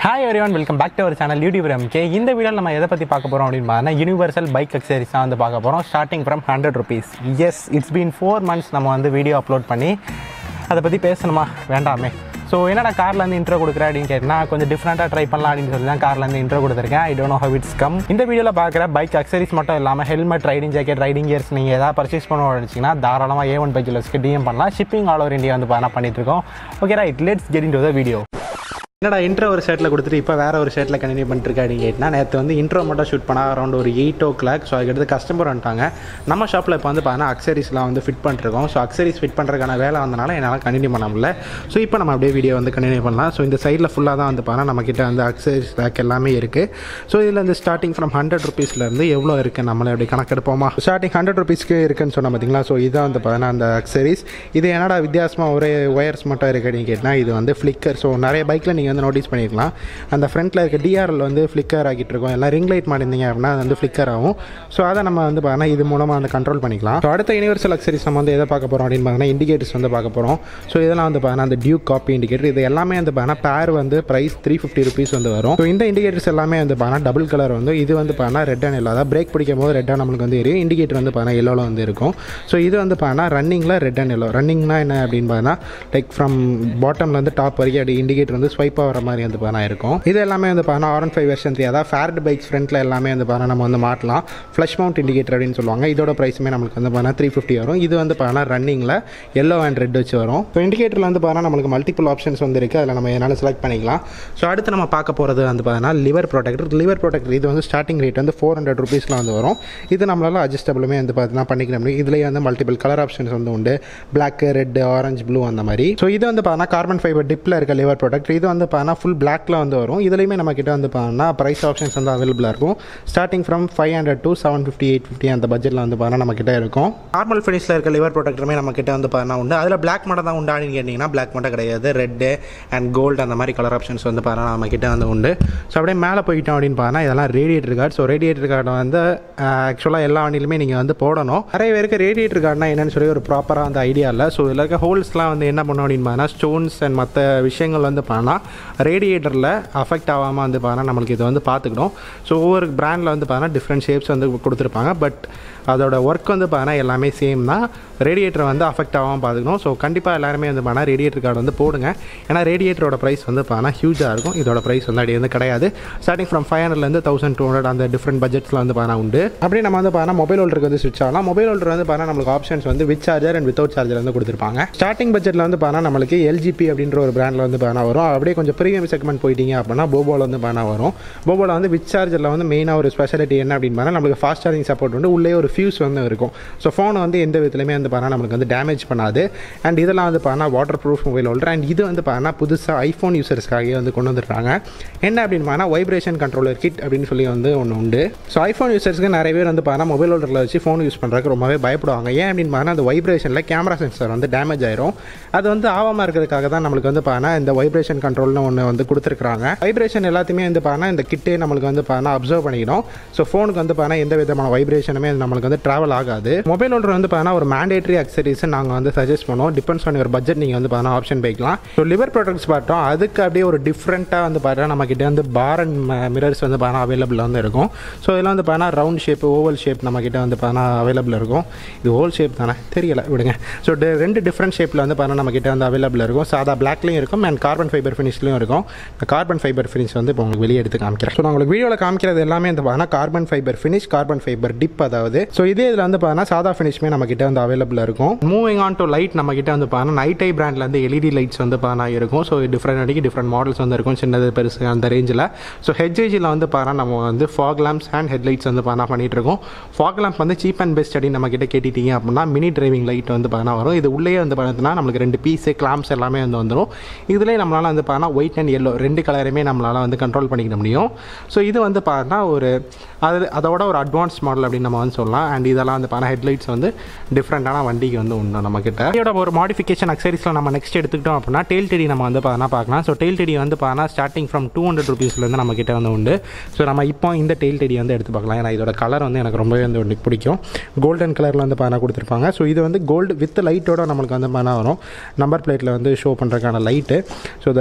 hi everyone welcome back to our channel YouTube MK இந்த வீடியோவில் நம்ம எதை பற்றி பார்க்க போகிறோம் அப்படின்னு பார்த்தா யூனிவர்சல் பைக் அக்சரிஸ் தான் வந்து பார்க்க போகிறோம் starting from hundred rupees yes it's been four months நம்ம வந்து வீடியோ அப்லோட் பண்ணி அதை பற்றி பேசணுமா வேண்டாமே ஸோ என்னடா கார்லேருந்து இன்ட்ரோ கொடுக்குறேன் அப்படின்னு கேட்டால் கொஞ்சம் டிஃப்ரெண்ட்டாக ட்ரை பண்ணலாம் அப்படின்னு சொல்லி தான் கார்லேருந்து இன்ட்ரோ கொடுத்துருக்கேன் I don't know how it's come இந்த வீடியோவில் பார்க்குற பைக் அக்சரிஸ் மட்டும் இல்லாமல் helmet riding jacket riding gears நீங்கள் எதாவது பர்ச்சேஸ் பண்ண நினச்சிங்கன்னா தாராளமாக ஏ ஒன் பைக் ஜுவல்ஸ்க்கு டிஎம் பண்ணலாம் ஷிப்பிங் ஆல் ஓவர் இந்தியா வந்து பண்ண பண்ணிட்டு இருக்கோம் okay right let's get into the video என்னடா இன்ட்ரோ ஒரு ஷர்ட்டில் கொடுத்துட்டு இப்போ வேறு ஒரு ஷர்ட்டில் கண்டினியூ பண்ணிருக்கா அப்படின்னு கேட்டால் நேற்று வந்து இன்ட்ரோ மட்டும் ஷூட் பண்ணால் அரௌண்ட் ஒரு எயிட் ஓ கிளாக் ஸோ அதுக்கடுத்து கஸ்டமர் வந்துட்டாங்க நம்ம ஷாப்பில் இப்போ வந்து பார்த்தீங்கன்னா அக்சரிஸ்லாம் வந்து ஃபிட் பண்ணிருக்கோம் ஸோ அக்சரிஸ் ஃபிட் பண்ணுறதுக்கான வேலை வந்தனால என்னால் கண்டினியூ பண்ண முடியல ஸோ இப்போ நம்ம அப்படியே வீடியோ வந்து கண்டினியூ பண்ணலாம் ஸோ இந்த சைடில் ஃபுல்லாக தான் வந்து பார்த்தீங்கன்னா நம்மக்கிட்ட வந்து அக்சரிஸ் ரேக் எல்லாமே இருக்குது ஸோ இதில் இந்த ஸ்டார்டிங் ஃப்ரம் ஹண்ட்ரட் ருபீஸ்லேருந்து எவ்வளோ இருக்குது நம்மளை அப்படி கணக்கெடுப்போமா ஸ்டார்டிங் ஹண்ட்ரட் ருபீஸ்க்கு இருக்குன்னு சொன்ன பார்த்தீங்களா ஸோ இதான் வந்து பார்த்தீங்கன்னா அந்த அக்சரிஸ் இது என்னடா வித்தியாசமாக ஒரே ஒயர்ஸ் மட்டும் இருக்குது அப்படின்னு கேட்டால் இது வந்து ஃப்ளிக்கர் ஸோ நிறைய பைக்கில் நீங்கள் வந்து நோட்டீஸ் பண்ணியிருக்கலாம் அந்த ஃப்ரண்ட்டில் இருக்க டிஆர்எல் வந்து ஃப்ளிக்கர் ஆகிட்டு இருக்கும் எல்லாம் ரிங் லைட் மாட்டிருந்தீங்க அப்படின்னா அது வந்து ஃப்ளிக்கர் ஆகும் ஸோ அதை நம்ம வந்து பார்த்தீங்கன்னா இது மூலமாக வந்து கண்ட்ரோல் பண்ணிக்கலாம் ஸோ அடுத்த யூனிவர்சல் அக்சரிஸ் நம்ம வந்து எதை பார்க்க போகிறோம் அப்படின்னு பார்த்தீங்கன்னா இண்டிகேட்டர்ஸ் வந்து பார்க்க போகிறோம் ஸோ இதெல்லாம் வந்து பார்த்தீங்கன்னா அந்த டியூக் காப்பி இண்டிகேட்டர் இது எல்லாமே வந்து பார்த்தீங்கன்னா பேர் வந்து ப்ரைஸ் த்ரீ ஃபிஃப்டி ருபீஸ் வந்து வரும் ஸோ இந்த இண்டிகேட்டர்ஸ் எல்லாமே வந்து பார்த்தீங்கன்னா டபுள் கலர் வந்து இது வந்து பார்த்தீங்கன்னா ரெட் அண்ட் எல்லோ அதாவது பிரேக் பிடிக்கும் போது ரெட்டாக நம்மளுக்கு வந்து எரியும் இண்டிகேட்டர் வந்து பார்த்தீங்கன்னா எல்லோவில் வந்து இருக்கும் ஸோ இது வந்து பார்த்தீங்கன்னா ரன்னிங்கில் ரெட் அண்ட் எல்லோ ரன்னிங்னா என்ன அப்படின்னு பார்த்தீங்கன்னா லைக் ஃப்ரம் பாட்டம்லேருந்து டாப் வரைக்கும் அப்படி இண்டிகேட்டர் வந்து ஸ்வைப் ஆகிற மாதிரி வந்து பார்த்தீங்கன்னா இருக்கும் இது எல்லாமே வந்து பார்த்தீங்கன்னா ஆர் ஃபைவ் வெர்ஷன் த்ரீ அதாவது ஃபேர்ட் பைக்ஸ் ஃப்ரண்ட்டில் எல்லாமே வந்து பார்த்தீங்கன்னா நம்ம வந்து மாட்டலாம் ஃப்ளஷ் மவுண்ட் இண்டிகேட்டர் அப்படின்னு சொல்லுவாங்க இதோட ப்ரைஸுமே நம்மளுக்கு வந்து பார்த்தீங்கன்னா த்ரீ ஃபிஃப்டி வரும் இது வந்து பார்த்தீங்கன்னா ரன்னிங்கில் எல்லோ அண்ட் ரெட் வச்சு வரும் ஸோ இண்டிகேட்டரில் வந்து பார்த்தீங்கன்னா நம்மளுக்கு மல்டிபிள் ஆப்ஷன்ஸ் வந்து இருக்குது அதில் நம்ம என்னால் செலக்ட் பண்ணிக்கலாம் ஸோ அடுத்து நம்ம பார்க்க போகிறது வந்து பார்த்தீங்கன்னா லிவர் ப்ரொடெக்டர் லிவர் ப்ரொடெக்டர் இது வந்து ஸ்டார்டிங் ரேட் வந்து ஃபோர் ஹண்ட்ரட் ருபீஸில் வந்து வரும் இது நம்மளால அட்ஜஸ்டபிளுமே வந்து பார்த்தீங்கன்னா பண்ணிக்க முடியும் இதுலேயே வந்து மல்டிபிள் கலர் ஆப்ஷன்ஸ் வந்து உண்டு பிளாக் ரெட் ஆரஞ்சு ப்ளூ அந்த மாதிரி ஸோ இது வந்து பார்த்தீங்கன்னா கார்பன் ஃபைபர் டிப்பில் இருக்க லிவர் ப்ரொடக்ட் இது வந்து பார்த்தீங்கன்னா ஃபுல் பிளாக்ல வந்து வரும் இதுலேயுமே நம்ம கிட்ட வந்து பார்த்தீங்கன்னா ப்ரைஸ் ஆப்ஷன்ஸ் வந்து அவைலபிளாக இருக்கும் starting from five hundred to seven fifty eight fifty அந்த பட்ஜெட்டில் வந்து பார்த்தீங்கன்னா நம்ம கிட்ட இருக்கும் நார்மல் ஃபினிஷில் இருக்க லிவர் ப்ரொடக்டருமே நம்ம கிட்ட வந்து பார்த்தீங்கன்னா உண்டு அதில் பிளாக் மட்டும் தான் உண்டான்னு கேட்டிங்கன்னா பிளாக் மட்டும் கிடையாது ரெட்டு அண்ட் கோல்டு அந்த மாதிரி கலர் ஆப்ஷன்ஸ் வந்து பார்த்தீங்கன்னா நம்ம கிட்ட வந்து உண்டு ஸோ அப்படியே மேலே போயிட்டோம் அப்படின்னு பார்த்தா இதெல்லாம் radiator guard so radiator guard வந்து ஆக்சுவலாக எல்லா வண்டியிலுமே நீங்கள் வந்து போடணும் நிறைய பேருக்கு ரேடியேட்டர் கார்டுனா என்னன்னு சொல்லி ஒரு ப்ராப்பராக அந்த ஐடியா இல்லை ஸோ இதில் இருக்க ஹோல்ஸ்லாம் வந்து என்ன பண்ணணும் அப்படின்னு பார்த்தா ஸ்டோன்ஸ் அண்ட் மற்ற விஷயங்கள் வந்து பார்த்தா ரேடியேட்டரில் அஃபெக்ட் ஆகாமல் வந்து பார்த்தா நம்மளுக்கு இது வந்து பார்த்துக்கணும் ஸோ ஒவ்வொரு பிராண்டில் வந்து பார்த்தா டிஃப்ரெண்ட் ஷேப்ஸ் வந்து கொடுத்துருப்பாங்க பட் அதோட ஒர்க் வந்து பார்த்தா எல்லாமே சேம் தான் ரேடியேட்டர் வந்து அஃபெக்ட் ஆகாமல் பார்த்துக்கணும் ஸோ கண்டிப்பாக எல்லாருமே வந்து பார்த்தா ரேடியேட்டர் கார்டு வந்து போடுங்க ஏன்னா ரேடியேட்டரோட ப்ரைஸ் வந்து பார்த்தா ஹியூஜாக இருக்கும் இதோட ப்ரைஸ் வந்து அப்படி வந்து கிடையாது ஸ்டார்டிங் ஃப்ரம் ஃபைவ் ஹண்ட்ரட்லேருந்து தௌசண்ட் டூ ஹண்ட்ரட் அந்த டிஃப்ரெண்ட் பட்ஜெட்ஸில் வந்து பார்த்தா உண்டு அப்படியே நம்ம வந்து பார்த்தா மொபைல் ஹோல்டருக்கு வந்து ஸ்விட்ச் ஆகலாம் மொபைல் ஹோல்டர் வந்து பார்த்தா நம்மளுக்கு ஆப்ஷன்ஸ் வந்து with charger and without charger வந்து கொடுத்துருப்பாங்க ஸ்டார்டிங் பட்ஜெட்டில் வந்து பார்த்தா நம்மளுக்கு எல்ஜிபி அப்படின்ற ஒரு பிராண்டில் வந்து பார்த்தா வரும் அப்படியே கொஞ்சம் ப்ரீமியம் செக்மெண்ட் போயிட்டீங்க அப்படின்னா போபோவில் வந்து பார்த்தா வரும் போபோவில் வந்து வித் சார்ஜரில் வந்து மெயினாக ஒரு ஸ்பெஷாலிட்டி என்ன அப்படின்னு பார்த்தா நம்மளுக்கு ஃபாஸ்ட் சார்ஜிங் சப்போர்ட் வந்து உள்ளே ஒரு ஃபியூஸ் வந்து இருக்கும் ஸோ ஃபோனை வந்து எந்த விதத்துலையுமே வந்து பார்த்தா நம்மளுக்கு வந்து டேமேஜ் பண்ணாது அண்ட் இதெல்லாம் வந்து பார்த்தா waterproof mobile holder and இது வந்து பார்த்தா புதுசாக ஐஃபோன் யூசர்ஸ்க்காக வந்து கொண்டு வந்துருக்காங்க என்ன அப்படின்னு பார்த்தா வைப்ரேஷன் கண்ட்ரோலர் கிட் அப்படின்னு சொல்லி வந்து ஒன்று உண்டு ஸோ ஐஃபோன் யூசர்ஸ்க்கு நிறைய பேர் வந்து பார்த்தா மொபைல் ஹோல்டரில் வச்சு ஃபோன் யூஸ் பண்ணுறதுக்கு ரொம்பவே பயப்படுவாங்க ஏன் அப்படின்னு பார்த்தா அந்த வைப்ரேஷனில் கேமரா சென்சர் வந்து டேமேஜ் ஆயிரும் அது வந்து ஆகாமல் இருக்கிறதுக்காக தான் நம்மளுக்கு வந்து பார்த்தா இந்த வைப்ரேஷன் கண்ட்ரோல்னு ஒன்று வந்து கொடுத்துருக்காங்க வைப்ரேஷன் எல்லாத்தையுமே வந்து பார்த்தா இந்த கிட்டே நம்மளுக்கு வந்து பார்த்தா அப்சர்வ் பண்ணிக்கணும் ஸோ ஃபோனுக்கு வந்து பார்த்தா எந்த விதமான வைப்ரேஷனுமே நம்மளுக்கு வந்து ட்ராவல் ஆகாது மொபைல் ஹோல்டர் வந்து பார்த்தா ஒரு மேண்டேட்டரி அக்சரிஸ் நாங்கள் வந்து சஜஸ்ட் பண்ணுவோம் டிபெண்ட்ஸ் ஆன் ஒரு பட்ஜெட் நீங்கள் வந்து பார்த்தா ஆப்ஷன் போய்க்கலாம் ஸோ லிவர் ப்ராடக்ட்ஸ் பார்த்தோம் அதுக்கு அப்படியே ஒரு டிஃப்ரெண்ட்டாக வந்து பார்த்தா நம்ம கிட்ட வந்து பார் அண்ட் மிரர்ஸ் வந்து பார்த்தா அவைலபிள் வந்து இருக்கும் ஸோ இதெல்லாம் வந்து பார்த்தா ரவுண்ட் ஷேப் ஓவல் ஷேப் நம்ம கிட்ட வந்து பார்த்தா அவைலபிள் இருக்கும் இது ஓவல் ஷேப் தானே தெரியல விடுங்க ஸோ ரெண்டு டிஃப்ரெண்ட் ஷேப்பில் வந்து பார்த்தா நம்ம கிட்ட வந்து அவைலபிள் இருக்கும் சாதா பிளாக்லையும் இருக்கும் அண்ட் கார்பன் ஃபைபர் ஃபினிஷ்லையும் இருக்கும் கார்பன் ஃபைபர் ஃபினிஷ் வந்து இப்போ உங்களுக்கு வெளியே எடுத்து காமிக்கிறேன் ஸோ நான் உங்களுக்கு வீடியோவில் காமிக்கிறது எல்லாமே வந்து பார்த்தா carbon fibre finish carbon fibre dip அதாவது ஸோ இதே இதில் வந்து பார்த்தா சாதா ஃபினிஷ்மே நம்ம கிட்ட வந்து அவைலபிளாக இருக்கும் மூவிங் ஆன் டு லைட் நம்ம கிட்ட வந்து பார்த்தா நைட் ஐ பிராண்டில் வந்து எல்இடி லைட்ஸ் வந்து பார்த்தா இருக்கும் ஸோ டிஃப்ரெண்ட் அடிக்கு டிஃப்ரெண்ட் மாடல்ஸ் வந்து இருக்கும் சின்னது பெருசு அந்த ரேஞ்சில் ஸோ ஹெச்ஏஜியில் வந்து பார்த்தா நம்ம வந்து ஃபாக் லேம்ப்ஸ் அண்ட் ஹெட்லைட்ஸ் வந்து பார்த்தா பண்ணிட்டு இருக்கோம் ஃபாக் லேம்ப் வந்து சீப் அண்ட் பெஸ்ட் அப்படின்னு நம்ம கிட்ட கேட்டிட்டீங்க அப்படின்னா மினி டிரைவிங் லைட் வந்து பார்த்தா வரும் இது உள்ளே வந்து பார்த்தீங்கன்னா நம்மளுக்கு ரெண்டு பீஸு கிளாம்ஸ் எல்லாமே வந்து வந்துடும் இதுலேயே நம்மளால் வந்து பார்த்தா ஒயிட் அண்ட் எல்லோ ரெண்டு கலருமே நம்மளால் வந்து கண்ட்ரோல் பண்ணிக்க முடியும் ஸோ இது வந்து பார்த்தா ஒரு அது அதோட ஒரு அட்வான்ஸ் மாடல் அப்படின்னு நம்ம வந்து சொல்லலாம் அண்ட் இதெல்லாம் வந்து பார்த்தா ஹெட்லைட்ஸ் வந்து டிஃப்ரெண்ட்டான வண்டிக்கு வந்து உண்டு நம்மக்கிட்ட இதோட ஒரு மாடிஃபிகேஷன் அக்சரிஸில் நம்ம நெக்ஸ்ட் எடுத்துக்கிட்டோம் அப்படின்னா டெயில் டெடி நம்ம வந்து பார்த்தா பார்க்கலாம் ஸோ டெயில் டெடி வந்து பார்த்தா ஸ்டார்டிங் ஃப்ரம் டூ ஹண்ட்ரட் ருபீஸ்லேருந்து நம்ம கிட்ட வந்து உண்டு ஸோ நம்ம இப்போ இந்த டெயில் டெடி வந்து எடுத்து பார்க்கலாம் ஏன்னா இதோட கலர் வந்து எனக்கு ரொம்பவே வந்து ஒன்று பிடிக்கும் கோல்டன் கலரில் வந்து பார்த்தா கொடுத்துருப்பாங்க ஸோ இது வந்து கோல்டு வித் லைட்டோட நம்மளுக்கு வந்து பார்த்தா வரும் நம்பர் பிளேட்டில் வந்து ஷோ பண்ணுறதுக்கான லைட்டு ஸோ இதோட கலர்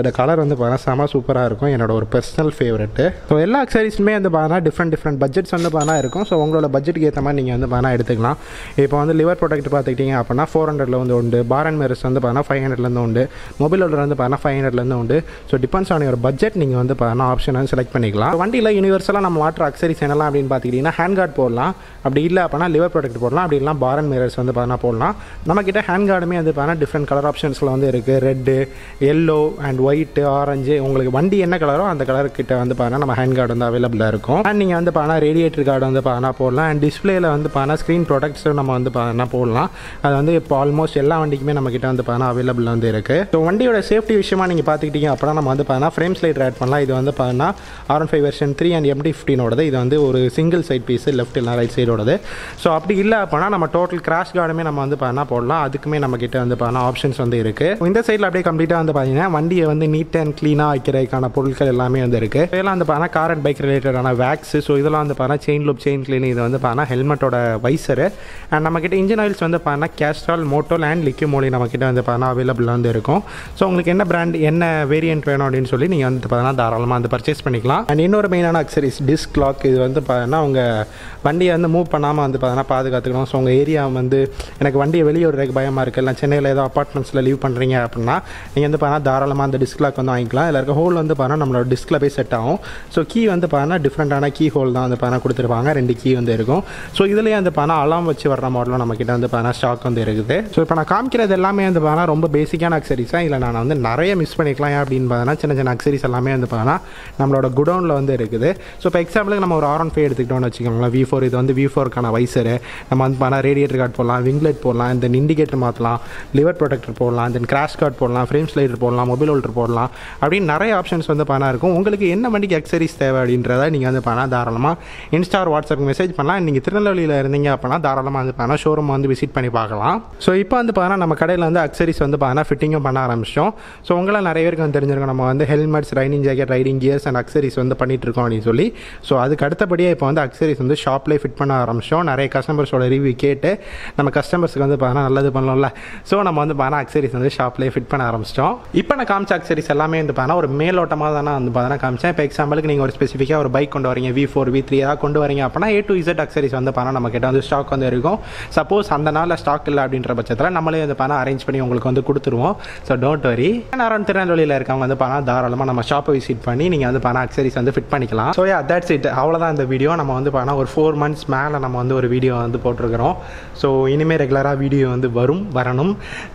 வந்து பார்த்தா செம சூப்பராக இருக்கும் என்னோட ஒரு பர்சனல் ஃபேவரெட்டு ஸோ எல்லா அக்சரிஸுமே வந்து பார்த்தா டிஃப்ரெண்ட் டிஃப்ரெண்ட் பட்ஜெட்ஸ் வந்து பார்த்தா இருக்கும் ஸோ உங்களோட பட்ஜெட்டுக்கு ஏற்ற மாதிரி நீங்கள் வந்து பார்த்தா எடுத்துக்கலாம் இப்போ வந்து லிவர் ப்ராடக்ட் பார்த்துக்கிட்டிங்க அப்படின்னா ஃபோர் ஹண்ட்ரட்ல வந்து உண்டு பார் அண்ட் மெரஸ் வந்து பார்த்தா ஃபைவ் ஹண்ட்ரட்லேருந்து உண்டு மொபைல் ஹோல்டர் வந்து பார்த்தா ஃபைவ் ஹண்ட்ரட்லேருந்து உண்டு so depends on your budget நீங்கள் வந்து பார்த்தா ஆப்ஷன் வந்து செலக்ட் பண்ணிக்கலாம் So, வண்டியில் யூனிவர்சலாக நம்ம வாட்டர் அக்சரிஸ் என்னலாம் அப்படின்னு பார்த்துக்கிட்டிங்கன்னா ஹேண்ட் கார்டு போடலாம் அப்படி இல்லை அப்படின்னா லிவர் ப்ராடக்ட் போடலாம் அப்படி இல்லைனா பார் அண்ட் மிரர்ஸ் வந்து பார்த்தா போடலாம் நம்மக்கிட்ட ஹேண்ட் கார்டுமே வந்து பார்த்தா டிஃப்ரெண்ட் கலர் ஆப்ஷன்ஸில் வந்து இருக்குது red yellow and white orange உங்களுக்கு வண்டி என்ன கலரோ அந்த கலர் கிட்ட வந்து பார்த்தா நம்ம ஹேண்ட் கார்டு வந்து அவைலபிளாக இருக்கும் அண்ட் நீங்கள் வந்து பார்த்தா ரேடியேட்டர் கார்டு வந்து பார்த்தா போடலாம் அண்ட் டிஸ்பிளேல வந்து பார்த்தா ஸ்க்ரீன் ப்ராடக்ட்ஸும் நம்ம வந்து பார்த்தா போடலாம் அது வந்து இப்போ ஆல்மோஸ்ட் எல்லா வண்டிக்குமே நம்ம கிட்ட வந்து பார்த்தா அவைலபிள் வந்து இருக்குது ஸோ வண்டியோட சேஃப்டி விஷயமா நீங்கள் பார்த்துக்கிட்டீங்க அப்படின்னா நம்ம வந்து பார்த்தா ஃப்ரேம் ஸ்லைட் ஆட் பண்ணலாம் இது வந்து பார்த்தா R one five version three and MT ஃபிஃப்டினோடது இது வந்து ஒரு சிங்கிள் சைட் பீஸ் லெஃப்ட் இல்லை ரைட் சைடோடது ஸோ அப்படி இல்லை அப்படின்னா நம்ம டோட்டல் கிராஷ் கார்டுமே நம்ம வந்து பார்த்தா போடலாம் அதுக்குமே நம்ம கிட்ட வந்து பார்த்தா ஆப்ஷன்ஸ் வந்து இருக்குது இந்த சைடில் அப்படியே கம்ப்ளீட்டாக வந்து பார்த்தீங்கன்னா வண்டியை வந்து நீட் அண்ட் க்ளீனாக வைக்கிறதுக்கான பொருட்கள் எல்லாமே வந்து இருக்குது இதெல்லாம் வந்து பார்த்தா கார் அண்ட் பைக் ரிலேட்டடான வேக்ஸ் ஸோ இதெல்லாம் வந்து பார்த்தா செயின் லூப் செயின் க்ளீன் இது வந்து பார்த்தா ஹெல்மெட்டோட வைசரு அண்ட் நம்ம கிட்ட இன்ஜின் ஆயில்ஸ் வந்து பார்த்தா Castrol Motul and Liqui Moly நம்ம கிட்ட வந்து பார்த்தா அவைலபிள் வந்து இருக்கும் ஸோ உங்களுக்கு என்ன பிராண்ட் என்ன வேரியன்ட் வேணும் அப்படின்னு சொல்லி நீங்கள் வந்து பார்த்தீங்கன்னா தாராளமாக வந்து பர்ச்சேஸ் பண்ணிக்கலாம் அண்ட் இன்னொரு மெயினான அக்சரிஸ் டிஸ்க் லாக் இது வந்து பார்த்தீங்கன்னா உங்கள் வண்டியை வந்து மூவ் பண்ணாமல் வந்து பார்த்தீங்கன்னா பாதுகாத்துக்கணும் ஸோ உங்கள் ஏரியா வந்து எனக்கு வண்டியை வெளியே விடுறதுக்கு பயமாக இருக்குது இல்லை சென்னையில் ஏதோ அப்பார்ட்மெண்ட்ஸில் லீவ் பண்ணுறீங்க அப்படின்னா நீங்கள் வந்து பார்த்தீங்கன்னா தாராளமாக அந்த டிஸ்க் லாக் வந்து வாங்கிக்கலாம் இதில் இருக்க ஹோல் வந்து பார்த்தீங்கன்னா நம்மளோட டிஸ்கில் போய் செட் ஆகும் ஸோ கீ வந்து பார்த்தீங்கன்னா டிஃப்ரெண்ட்டான கீ ஹோல் தான் வந்து பார்த்தீங்கன்னா கொடுத்துருப்பாங்க ரெண்டு கீ வந்து இருக்கும் ஸோ இதுலேயே வந்து பார்த்தீங்கன்னா அலாம் வச்சு வர்ற மாடலும் நம்ம கிட்ட வந்து பார்த்தீங்கன்னா ஸ்டாக் வந்து இருக்குது ஸோ இப்போ நான் காமிக்கிறது எல்லாமே வந்து பார்த்தீங்கன்னா ரொம்ப பேசிக்கான அக்சரிஸாக இல்லை நான் வந்து நிறைய மிஸ் பண்ணிக்கலாம் ஏன் அப்படின்னு பார்த்தீங்கன்னா சின்ன சின்ன அக்சரிஸ் எல்லாமே வந்து பார்த்தீங்கன்னா நம்மளோட குடோனில் வந்து இருக்குது ஸோ இப்போ எக்ஸாம்பிளுக்கு நம்ம ஒரு ஆர் ஒன் ஃபைவ் எடுத்துக்கிட்டோம்னு வச்சுக்கோங்களேன் வி ஃபோர் இது வந்து வி ஃபோருக்கான வைசரு நம்ம வந்து பார்த்தா ரேடியேட்டர் கார்டு போடலாம் விங்லெட் போடலாம் தென் இண்டிகேட்டர் மாற்றலாம் லிவர் ப்ரொடெக்டர் போடலாம் தென் கிராஷ் கார்டு போடலாம் ஃப்ரேம் ஸ்லைடர் போடலாம் மொபைல் ஹோல்டர் போடலாம் அப்படின்னு நிறைய ஆப்ஷன்ஸ் வந்து பார்த்தா இருக்கும் உங்களுக்கு என்ன வண்டிக்கு அக்சரிஸ் தேவை அப்படின்றத நீங்கள் வந்து பார்த்தா தாராளமாக இன்ஸ்டா வாட்ஸ்அப் மெசேஜ் பண்ணலாம் நீங்கள் திருநெல்வேலியில் இருந்தீங்க அப்படின்னா தாராளமாக வந்து பார்த்தா ஷோரூம் வந்து விசிட் பண்ணி பார்க்கலாம் ஸோ இப்போ வந்து பார்த்தா நம்ம கடையில் வந்து அக்சரிஸ் வந்து பார்த்தா ஃபிட்டிங்கும் பண்ண ஆரம்பிச்சிட்டோம் ஸோ உங்களை நிறைய பேருக்கு வந்து தெரிஞ்சிருக்கும் நம்ம வந்து helmets riding jacket riding gears and accessories வந்து பண்ணிட்டு இருக்கோம் அப்படின்னு சொல்லி ஸோ அதுக்கு அடுத்தபடியே இப்போ வந்து அக்சரிஸ் வந்து ஷாப்லேயே ஃபிட் பண்ண ஆரம்பிச்சோம் நிறைய கஸ்டமர்ஸோட ரிவ்யூ கேட்டு நம்ம கஸ்டமர்ஸ்க்கு வந்து பார்த்தா நல்லது பண்ணலாம்ல ஸோ நம்ம வந்து பார்த்தா அக்சரிஸ் வந்து ஷாப்லேயே ஃபிட் பண்ண ஆரம்பிச்சிட்டோம் இப்போ நான் காமிச்ச அக்சரிஸ் எல்லாமே வந்து பார்த்தா ஒரு மேலோட்டமாக தானே வந்து பார்த்தா காமிச்சேன் இப்போ எக்ஸாம்பிளுக்கு நீங்கள் ஒரு ஸ்பெசிஃபிக்காக ஒரு பைக் கொண்டு வரீங்க வி ஃபோர் வி த்ரீ ஏதாவது கொண்டு வரீங்க அப்படின்னா ஏ டு இசட் அக்சரிஸ் வந்து பார்த்தா நம்ம கிட்ட வந்து ஸ்டாக் வந்து இருக்கும் சப்போஸ் அந்த நாளில் ஸ்டாக் இல்லை அப்படின்ற பட்சத்தில் நம்மளே வந்து பார்த்தா அரேஞ்ச் பண்ணி உங்களுக்கு வந்து கொடுத்துருவோம் ஸோ டோன்ட் வரி அரௌண்ட் திருநெல்வேலியில் இருக்கவங்க வந்து பார்த்தா தாராளமாக நம்ம ஷாப்பை விசிட் பண்ணி நீங்கள் வந்து பார்த்தா அக்சரிஸ் வந்து ஃபிட் பண்ணிக்கலாம் ஸோ யா தட்ஸ் இட் அவ்வளோதான் இந்த வீடியோ நம்ம வந்து பார்த்தா ஒரு ஃபோர் மந்த்ஸ் மேலே நம்ம வந்து ஒரு வீடியோ வந்து போட்டிருக்கிறோம் ஸோ இனிமேல் ரெகுலராக வீடியோ வந்து வரும் வரணும்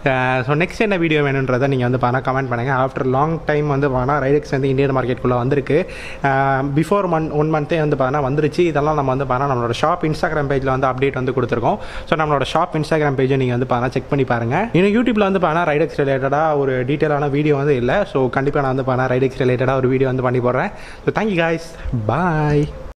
ஸோ நெக்ஸ்ட் என்ன வீடியோ வேணுன்றதை நீங்கள் வந்து பார்த்தா கமெண்ட் பண்ணுங்கள் ஆஃப்டர் லாங் டைம் வந்து பார்த்தா ரைடெக்ஸ் வந்து இந்தியன் மார்க்கெட்டுக்குள்ளே வந்திருக்கு பிஃபோர் மந்த் ஒன் மந்த்தே வந்து பார்த்தா வந்துருச்சு இதெல்லாம் நம்ம வந்து பார்த்தா நம்மளோட ஷாப் இன்ஸ்டாகிராம் பேஜில் வந்து அப்டேட் வந்து கொடுத்துருக்கோம் ஸோ நம்மளோட ஷாப் இன்ஸ்டாகிராம் பேஜை நீங்கள் வந்து பார்த்தா செக் பண்ணி பாருங்கள் இன்னும் யூடியூப்பில் வந்து பார்த்தா ரைடெக்ஸ் ரிலேட்டடாக ஒரு டீட்டெயிலான வீடியோ வந்து இல்லை ஸோ கண்டிப்பாக நான் வந்து பார்த்தா ரைடெக்ஸ் ரிலேட்டடாக ஒரு வீடியோ வந்து பண்ணி போடுறேன் ஸோ தேங்க்யூ காய்ஸ் பாய்